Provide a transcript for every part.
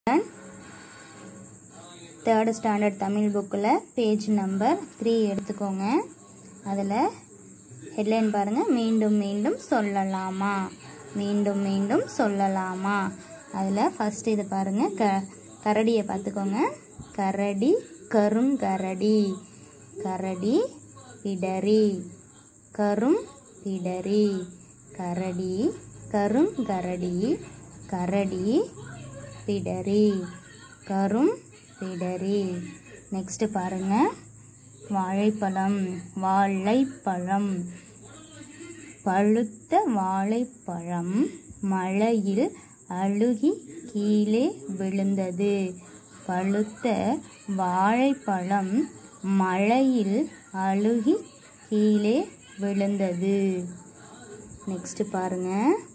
third standard Tamil புக்கில் page number three எடுத்துக்கோங்க அதில் ஹெட்லைன் பாருங்கள் மீண்டும் மீண்டும் சொல்லலாமா மீண்டும் மீண்டும் சொல்லலாமா அதில் ஃபஸ்ட் இது பாருங்கள் க கரடியை பார்த்துக்கோங்க கரடி கருங்கரடி கரடி பிடரி கரும் பிடரி கரடி கருங்கரடி கரடி பிடரி கரும் பிடரி நெக்ஸ்ட் பாருங்க வாழைப்பழம் வாழைப்பழம் பழுத்த வாழைப்பழம் மழையில் அழுகி கீழே விழுந்தது பழுத்த வாழைப்பழம் மழையில் அழுகி கீழே விழுந்தது நெக்ஸ்ட் பாருங்க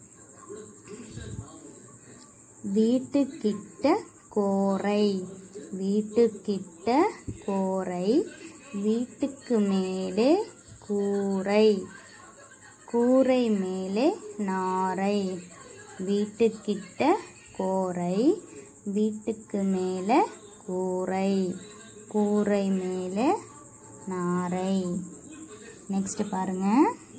வீட்டுக்கிட்ட கோரை வீட்டுக்கிட்ட கோரை வீட்டுக்கு மேலே கூரை கூரை மேலே நாரை வீட்டுக்கிட்ட கோரை வீட்டுக்கு மேலே கூரை கூரை மேலே நாரை நெக்ஸ்ட் பாருங்க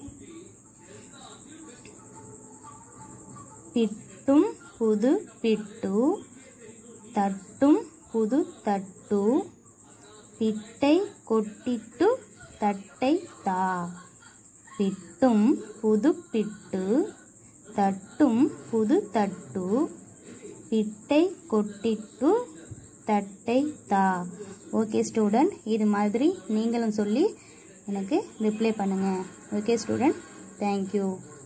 பிட்டும் புது பிட்டு தட்டும் புது தட்டு பிட்டை கொட்டிட்டு தட்டை தா பிட்டும் புது பிட்டு தட்டும் புது தட்டு பிட்டை கொட்டிட்டு தட்டை தா ஓகே ஸ்டூடெண்ட் இது மாதிரி நீங்களும் சொல்லி எனக்கு ரிப்ளை பண்ணுங்கள் ஓகே ஸ்டூடெண்ட் தேங்க்யூ